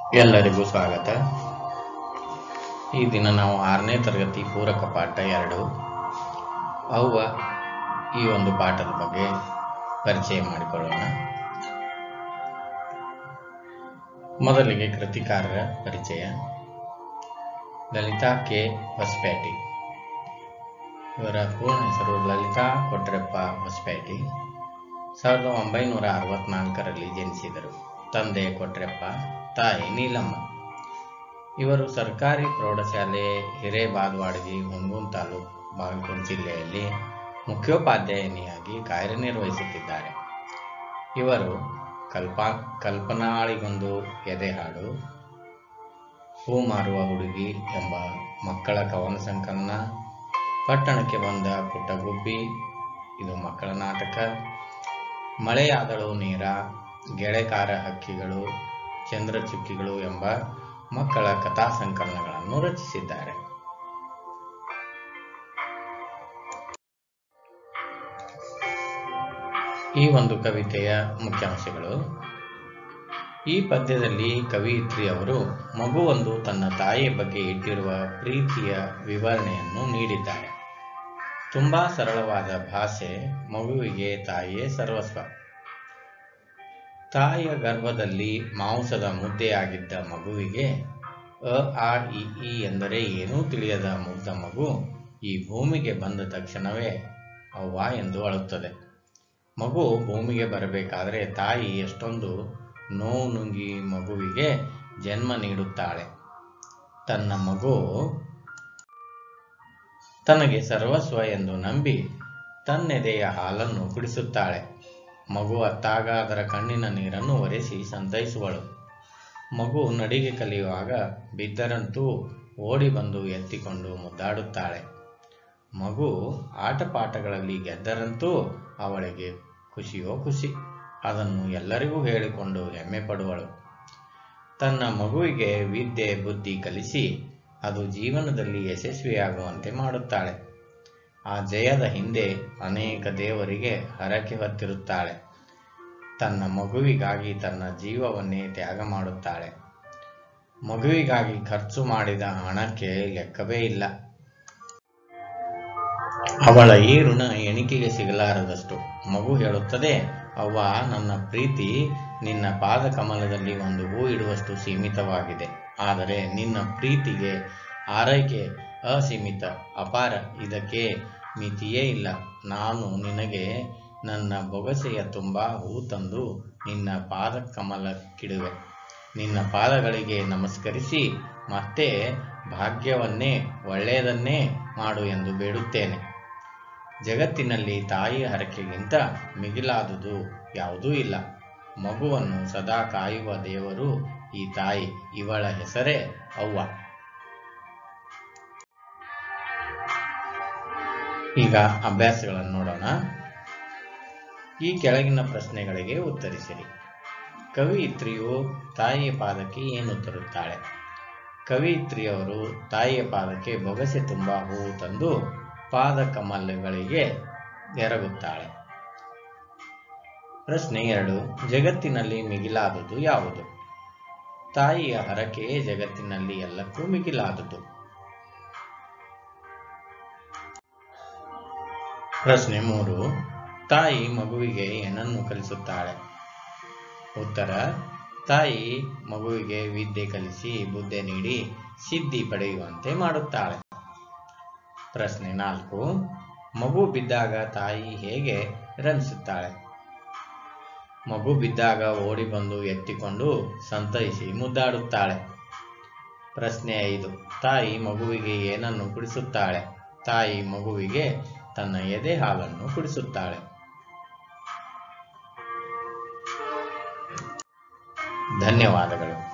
ಎಲ್ಲರಿಗೂ ಸ್ವಾಗತ ಈ ದಿನ ನಾವು ಆರನೇ ತರಗತಿ ಪೂರಕ ಪಾಠ ಎರಡು ಅವ್ವ ಈ ಒಂದು ಪಾಠದ ಬಗ್ಗೆ ಪರಿಚಯ ಮಾಡಿಕೊಳ್ಳೋಣ ಮೊದಲಿಗೆ ಕೃತಿಕಾರರ ಪರಿಚಯ ಲಲಿತಾ ಕೆ ಹೊಸಪೇಟಿ ಇವರ ಪೂರ್ಣ ಹೆಸರು ಲಲಿತಾ ಕೊಟ್ರೆಪ್ಪ ಹೊಸಪೇಟಿ ಸಾವಿರದ ಒಂಬೈನೂರ ಅರವತ್ನಾಲ್ಕರಲ್ಲಿ ಜನಿಸಿದರು ತಂದೆ ಕೊಟ್ರೆಪ್ಪ ತಾಯಿ ನೀಲಮ್ಮ ಇವರು ಸರ್ಕಾರಿ ಪ್ರೌಢಶಾಲೆ ಹಿರೇಬಾಗವಾಡಗಿ ಹುಣಗುನ್ ತಾಲೂಕು ಬಾಗಲಕೋಟೆ ಜಿಲ್ಲೆಯಲ್ಲಿ ಮುಖ್ಯೋಪಾಧ್ಯಾಯಿನಿಯಾಗಿ ಕಾರ್ಯನಿರ್ವಹಿಸುತ್ತಿದ್ದಾರೆ ಇವರು ಕಲ್ಪಾ ಕಲ್ಪನಾಳಿಗೊಂದು ಎದೆಹಾಡು ಹೂ ಮಾರುವ ಹುಡುಗಿ ಎಂಬ ಮಕ್ಕಳ ಕವನ ಸಂಕಲನ ಪಟ್ಟಣಕ್ಕೆ ಬಂದ ಪುಟ್ಟಗುಬ್ಬಿ ಇದು ಮಕ್ಕಳ ನಾಟಕ ಮಳೆಯಾದಳು ನೀರ ಗೆಳೆಕಾರ ಹಕ್ಕಿಗಳು ಚಂದ್ರಚುಕ್ಕಿಗಳು ಎಂಬ ಮಕ್ಕಳ ಕಥಾ ಸಂಕಲನಗಳನ್ನು ರಚಿಸಿದ್ದಾರೆ ಈ ಒಂದು ಕವಿತೆಯ ಮುಖ್ಯಾಂಶಗಳು ಈ ಪದ್ಯದಲ್ಲಿ ಕವಿಯಿತ್ರಿ ಅವರು ಮಗುವೊಂದು ತನ್ನ ತಾಯಿಯ ಬಗ್ಗೆ ಇಟ್ಟಿರುವ ಪ್ರೀತಿಯ ವಿವರಣೆಯನ್ನು ನೀಡಿದ್ದಾರೆ ತುಂಬಾ ಸರಳವಾದ ಭಾಷೆ ಮಗುವಿಗೆ ತಾಯಿಯೇ ಸರ್ವಸ್ವ ತಾಯಿಯ ಗರ್ಭದಲ್ಲಿ ಮಾಂಸದ ಮುದ್ದೆಯಾಗಿದ್ದ ಮಗುವಿಗೆ ಅ ಆ ಇ ಈ ಎಂದರೆ ಏನೂ ತಿಳಿಯದ ಮುಗ್ಧ ಮಗು ಈ ಭೂಮಿಗೆ ಬಂದ ತಕ್ಷಣವೇ ಅವ್ವ ಎಂದು ಅಳುತ್ತದೆ ಮಗು ಭೂಮಿಗೆ ಬರಬೇಕಾದರೆ ತಾಯಿ ಎಷ್ಟೊಂದು ನೋವು ನುಂಗಿ ಮಗುವಿಗೆ ಜನ್ಮ ನೀಡುತ್ತಾಳೆ ತನ್ನ ಮಗು ತನಗೆ ಸರ್ವಸ್ವ ಎಂದು ನಂಬಿ ತನ್ನೆದೆಯ ಹಾಲನ್ನು ಕುಡಿಸುತ್ತಾಳೆ ಮಗು ಅತ್ತಾಗ ಅದರ ಕಣ್ಣಿನ ನೀರನ್ನು ಒರೆಸಿ ಸಂತೈಸುವಳು ಮಗು ನಡಿಗೆ ಕಲಿಯುವಾಗ ಬಿದ್ದರಂತೂ ಓಡಿ ಬಂದು ಎತ್ತಿಕೊಂಡು ಮುದ್ದಾಡುತ್ತಾಳೆ ಮಗು ಆಟಪಾಠಗಳಲ್ಲಿ ಗೆದ್ದರಂತೂ ಅವಳಿಗೆ ಖುಷಿಯೋ ಖುಷಿ ಅದನ್ನು ಎಲ್ಲರಿಗೂ ಹೇಳಿಕೊಂಡು ಹೆಮ್ಮೆ ಪಡುವಳು ತನ್ನ ಮಗುವಿಗೆ ವಿದ್ಯೆ ಬುದ್ಧಿ ಕಲಿಸಿ ಅದು ಜೀವನದಲ್ಲಿ ಯಶಸ್ವಿಯಾಗುವಂತೆ ಮಾಡುತ್ತಾಳೆ ಆ ಜಯದ ಹಿಂದೆ ಅನೇಕ ದೇವರಿಗೆ ಹರಕೆ ಹೊತ್ತಿರುತ್ತಾಳೆ ತನ್ನ ಮಗುವಿಗಾಗಿ ತನ್ನ ಜೀವವನ್ನೇ ತ್ಯಾಗ ಮಾಡುತ್ತಾಳೆ ಮಗುವಿಗಾಗಿ ಖರ್ಚು ಮಾಡಿದ ಹಣಕ್ಕೆ ಲೆಕ್ಕವೇ ಇಲ್ಲ ಅವಳ ಈ ಋಣ ಎಣಿಕೆಗೆ ಸಿಗಲಾರದಷ್ಟು ಮಗು ಹೇಳುತ್ತದೆ ಅವ್ವ ನನ್ನ ಪ್ರೀತಿ ನಿನ್ನ ಪಾದ ಕಮಲದಲ್ಲಿ ಒಂದು ಹೂ ಇಡುವಷ್ಟು ಸೀಮಿತವಾಗಿದೆ ಆದರೆ ನಿನ್ನ ಪ್ರೀತಿಗೆ ಆರೈಕೆ ಅಸೀಮಿತ ಅಪಾರ ಇದಕ್ಕೆ ಮಿತಿಯೇ ಇಲ್ಲ ನಾನು ನಿನಗೆ ನನ್ನ ಬೊಗಸೆಯ ತುಂಬ ಹೂ ತಂದು ನಿನ್ನ ಪಾದ ಕಮಲಕ್ಕಿಡುವೆ ನಿನ್ನ ಪಾದಗಳಿಗೆ ನಮಸ್ಕರಿಸಿ ಮತ್ತೆ ಭಾಗ್ಯವನ್ನೇ ಒಳ್ಳೆಯದನ್ನೇ ಮಾಡು ಎಂದು ಬೇಡುತ್ತೇನೆ ಜಗತ್ತಿನಲ್ಲಿ ತಾಯಿಯ ಹರಕೆಗಿಂತ ಮಿಗಿಲಾದುದು ಯಾವುದೂ ಇಲ್ಲ ಮಗುವನ್ನು ಸದಾ ಕಾಯುವ ದೇವರು ಈ ತಾಯಿ ಇವಳ ಹೆಸರೇ ಅವ್ವ ಈಗ ಅಭ್ಯಾಸಗಳನ್ನು ನೋಡೋಣ ಈ ಕೆಳಗಿನ ಪ್ರಶ್ನೆಗಳಿಗೆ ಉತ್ತರಿಸಿರಿ ಕವಿಯಿತ್ರಿಯು ತಾಯಿಯ ಪಾದಕ್ಕೆ ಏನು ತರುತ್ತಾಳೆ ಕವಿಯಿತ್ರಿಯವರು ತಾಯಿಯ ಪಾದಕ್ಕೆ ಬೊಗಸೆ ತುಂಬ ಹೂವು ತಂದು ಪಾದ ಕಮಲಗಳಿಗೆ ಎರಗುತ್ತಾಳೆ ಪ್ರಶ್ನೆ ಎರಡು ಜಗತ್ತಿನಲ್ಲಿ ಮಿಗಿಲಾದುದು ಯಾವುದು ತಾಯಿಯ ಹರಕೆಯೇ ಜಗತ್ತಿನಲ್ಲಿ ಎಲ್ಲಕ್ಕೂ ಮಿಗಿಲಾದುದು ಪ್ರಶ್ನೆ ಮೂರು ತಾಯಿ ಮಗುವಿಗೆ ಏನನ್ನು ಕಲಿಸುತ್ತಾಳೆ ಉತ್ತರ ತಾಯಿ ಮಗುವಿಗೆ ವಿದ್ಯೆ ಕಲಿಸಿ ಬುದ್ಧಿ ನೀಡಿ ಸಿದ್ಧಿ ಪಡೆಯುವಂತೆ ಮಾಡುತ್ತಾಳೆ ಪ್ರಶ್ನೆ ನಾಲ್ಕು ಮಗು ಬಿದ್ದಾಗ ತಾಯಿ ಹೇಗೆ ರಮಿಸುತ್ತಾಳೆ ಮಗು ಬಿದ್ದಾಗ ಓಡಿ ಬಂದು ಎತ್ತಿಕೊಂಡು ಸಂತೈಸಿ ಮುದ್ದಾಡುತ್ತಾಳೆ ಪ್ರಶ್ನೆ ಐದು ತಾಯಿ ಮಗುವಿಗೆ ಏನನ್ನು ಕುಡಿಸುತ್ತಾಳೆ ತಾಯಿ ಮಗುವಿಗೆ ತನ್ನ ಎದೆ ಹಾಲನ್ನು ಕುಡಿಸುತ್ತಾಳೆ ಧನ್ಯವಾದಗಳು